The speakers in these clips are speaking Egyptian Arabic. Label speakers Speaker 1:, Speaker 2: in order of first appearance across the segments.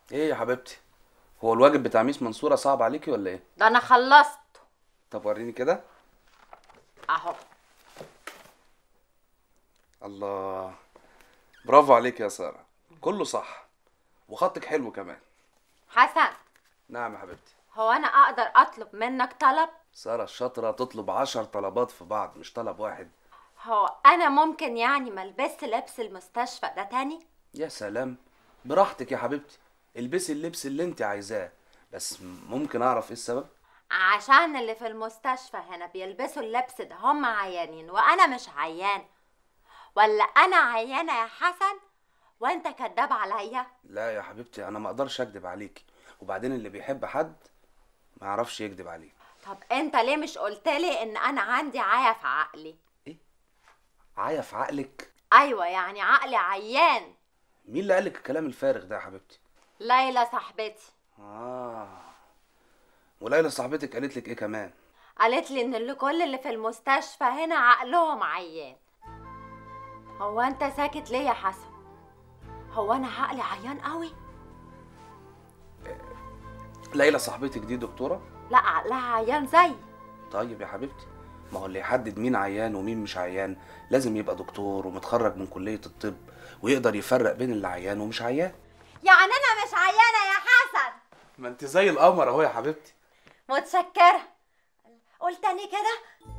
Speaker 1: ايه يا حبيبتي هو الواجب بتاع ميس منصورة صعب عليكي ولا ايه
Speaker 2: ده انا خلصت
Speaker 1: طب وريني كده
Speaker 2: اهو
Speaker 1: الله برافو عليك يا سارة كله صح وخطك حلو كمان
Speaker 2: حسن
Speaker 1: نعم يا حبيبتي
Speaker 2: هو انا اقدر اطلب منك طلب
Speaker 1: سارة الشاطرة تطلب عشر طلبات في بعض مش طلب واحد
Speaker 2: هو انا ممكن يعني ملبس لبس المستشفى ده تاني
Speaker 1: يا سلام براحتك يا حبيبتي البسي اللبس اللي انت عايزاه بس ممكن اعرف ايه السبب
Speaker 2: عشان اللي في المستشفى هنا بيلبسوا اللبس ده هم عيانين وانا مش عيان ولا انا عيانه يا حسن وانت كداب عليا
Speaker 1: لا يا حبيبتي انا ما اقدرش اكدب عليكي وبعدين اللي بيحب حد ما يعرفش يكدب عليه
Speaker 2: طب انت ليه مش قلتلي ان انا عندي عيا في عقلي
Speaker 1: عاية في عقلك
Speaker 2: ايوه يعني عقلي عيان
Speaker 1: مين اللي قالك الكلام الفارغ ده يا حبيبتي
Speaker 2: ليلى صاحبتي
Speaker 1: اه وليلى صاحبتك قالت لك ايه كمان
Speaker 2: قالت لي ان اللي كل اللي في المستشفى هنا عقلهم عيان هو انت ساكت ليه يا حسن هو انا عقلي عيان قوي
Speaker 1: ليلى صاحبتك دي دكتورة
Speaker 2: لا عقلها عيان زي
Speaker 1: طيب يا حبيبتي ما هو اللي يحدد مين عيان ومين مش عيان لازم يبقى دكتور ومتخرج من كلية الطب ويقدر يفرق بين اللي عيان ومش عيان
Speaker 2: يعني انا مش عيانه يا حسن
Speaker 1: ما انت زي القمر اهو يا حبيبتي
Speaker 2: متشكره قول تاني كده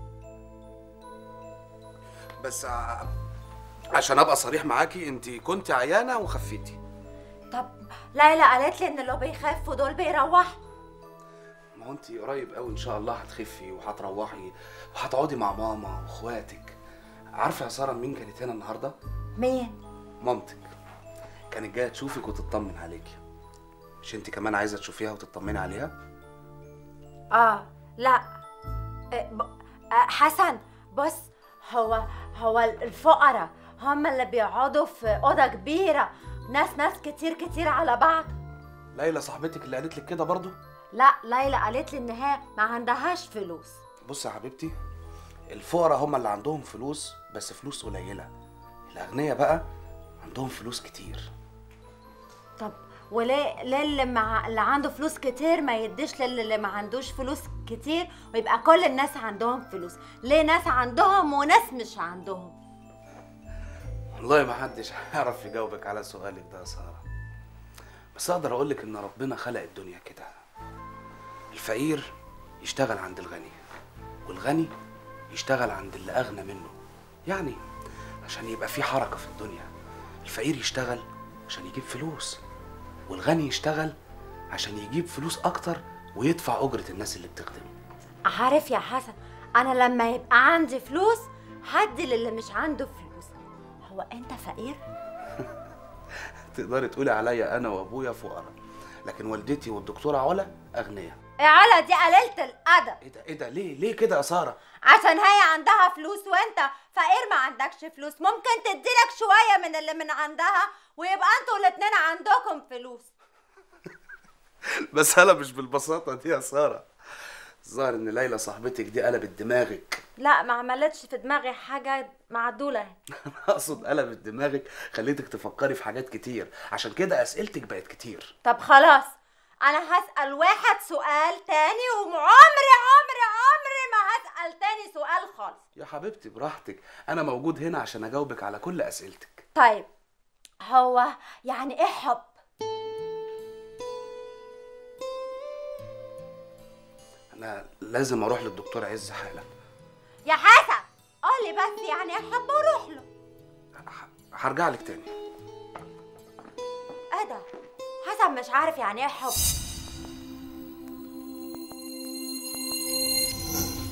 Speaker 1: بس ع- عشان ابقى صريح معاكي انت كنت عيانة وخفيتي
Speaker 2: طب ليلى قالت لي ان اللي بيخفوا دول بيروحوا
Speaker 1: ما هو انت قريب قوي ان شاء الله هتخفي وهتروحي وهتقعدي مع ماما واخواتك عارفه يا ساره مين كانت هنا النهارده
Speaker 2: مين
Speaker 1: مامتك كانت جايه تشوفك وتطمن عليكي مش انت كمان عايزه تشوفيها وتطمني عليها
Speaker 2: اه لا إيه، ب- آه، حسن بص هو هو الفقراء هم اللي بيقعدوا في اوضه كبيره ناس ناس كتير كتير على بعض
Speaker 1: ليلى صاحبتك اللي قالت لك كده برضو
Speaker 2: لا ليلى قالت لي ان هي ما عندهاش فلوس
Speaker 1: بص يا حبيبتي الفقراء هم اللي عندهم فلوس بس فلوس قليله الاغنياء بقى عندهم فلوس كتير
Speaker 2: طب وليه ليه اللي, مع... اللي عنده فلوس كتير ما يديش للي اللي ما عندوش فلوس كتير ويبقى كل الناس عندهم فلوس ليه ناس عندهم وناس مش عندهم
Speaker 1: والله ما حدش هيعرف يجاوبك على سؤالك ده يا ساره بس اقدر اقولك ان ربنا خلق الدنيا كده الفقير يشتغل عند الغني والغني يشتغل عند اللي اغنى منه يعني عشان يبقى في حركه في الدنيا الفقير يشتغل عشان يجيب فلوس والغني يشتغل عشان يجيب فلوس اكتر ويدفع اجره الناس اللي بتخدمه
Speaker 2: عارف يا حسن انا لما يبقى عندي فلوس هدي للي مش عنده فلوس هو انت فقير
Speaker 1: تقدري تقولي عليا انا وابويا فقراء لكن والدتي والدكتوره علا اغنياء
Speaker 2: يا علا دي قليلة الادب
Speaker 1: ايه ده ايه ده ليه ليه كده يا ساره
Speaker 2: عشان هي عندها فلوس وانت فقير ما عندكش فلوس ممكن تديلك شوية من اللي من عندها ويبقى انتوا الاتنين عندكم فلوس
Speaker 1: بس انا مش بالبساطه دي يا ساره الظاهر ان ليلى صاحبتك دي قلبت دماغك
Speaker 2: لا ما عملتش في دماغي حاجة معدولة
Speaker 1: انا اقصد قلبت دماغك خليتك تفكري في حاجات كتير عشان كده اسئلتك بقت كتير
Speaker 2: طب خلاص انا هسأل واحد سؤال تاني وعمري عمري عمري ما هسأل تاني سؤال خالص
Speaker 1: يا حبيبتي براحتك انا موجود هنا عشان اجاوبك على كل اسئلتك
Speaker 2: طيب هو يعني ايه حب
Speaker 1: انا لازم اروح للدكتور عز حالا
Speaker 2: يا حسن قولي بس يعني ايه حب وروح له
Speaker 1: هرجع لك تاني
Speaker 2: ايه ده حسن مش عارف يعني ايه حب